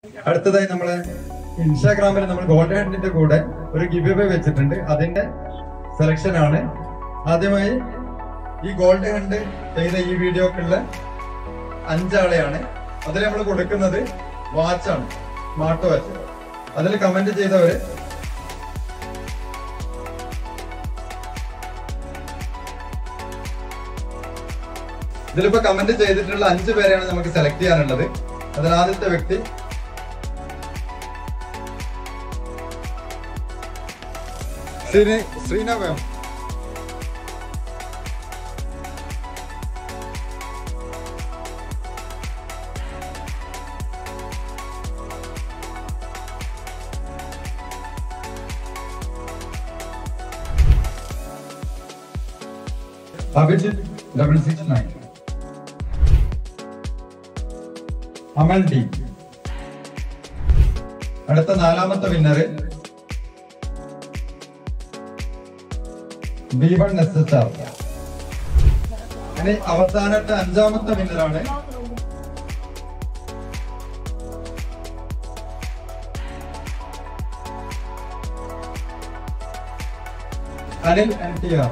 അടുത്തതായി നമ്മള് ഇൻസ്റ്റാഗ്രാമിൽ നമ്മൾ ഗോൾഡ് ഹാൻഡിന്റെ കൂടെ ഒരു ഗിവ് അവേ വെച്ചിട്ടുണ്ട് അതിന്റെ സെലക്ഷൻ ആണ് ആദ്യമായി ഈ ഗോൾഡ് ഹാൻഡ് ചെയ്ത ഈ വീഡിയോക്കുള്ള അഞ്ചാളെയാണ് അതിൽ നമ്മൾ കൊടുക്കുന്നത് വാച്ചാണ് സ്മാർട്ട് വാച്ച് അതിൽ കമന്റ് ചെയ്തവര് ഇതിലിപ്പോ കമന്റ് ചെയ്തിട്ടുള്ള അഞ്ചു പേരെയാണ് നമുക്ക് സെലക്ട് ചെയ്യാനുള്ളത് അതിൽ ആദ്യത്തെ വ്യക്തി ശ്രീ ശ്രീനവം Abhijith double six nine Amal D അടുത്ത നാലാമത്തെ winner B one S H R ഇനി അവസാനത്തെ അഞ്ചാമത്തെ വിന്നറാണ് അനിൽ എൻ ടി ആർ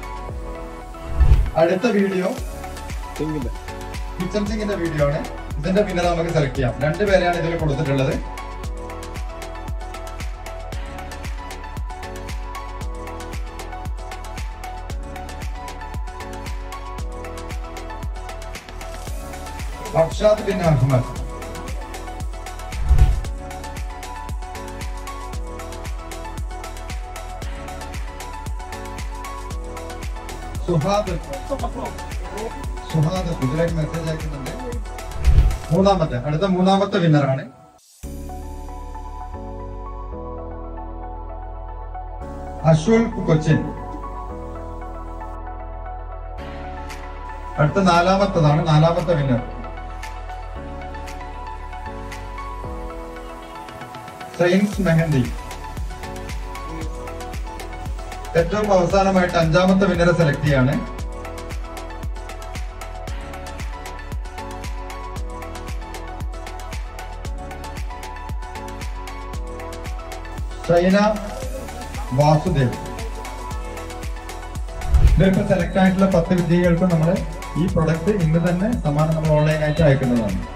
അടുത്ത വീഡിയോ കിച്ചൺ സിംഗിന്റെ വീഡിയോ ആണ് ഇതിന്റെ വിന്നർ നമുക്ക് സെലക്ട് ചെയ്യാം രണ്ടുപേരെയാണ് ഇതിൽ കൊടുത്തിട്ടുള്ളത് അർഷാദ് ബിൻ അഹമ്മദ് സുഹാദ് സുഹാദ് ഇതിലേക്ക് മെസ്സേജ് അയക്കുന്നുണ്ട് മൂന്നാമത്തെ അടുത്ത മൂന്നാമത്തെ വിന്നറാണ് അശ്വൽ കൊച്ചിൻ അടുത്ത നാലാമത്തതാണ് നാലാമത്തെ വിന്നർ സയൻസ് മെഹന്തി ഏറ്റവും അവസാനമായിട്ട് അഞ്ചാമത്തെ വിന്നറെ സെലക്ട് ചെയ്യാണ് ഷൈന വാസുദേവ് ഇതിലിപ്പോ സെലക്ട് ആയിട്ടുള്ള പത്ത് വിദ്യകൾക്കും നമ്മൾ ഈ പ്രൊഡക്റ്റ് ഇന്ന് തന്നെ സമ്മാനം നമ്മൾ ഓൺലൈനായിട്ട് അയക്കുന്നതാണ്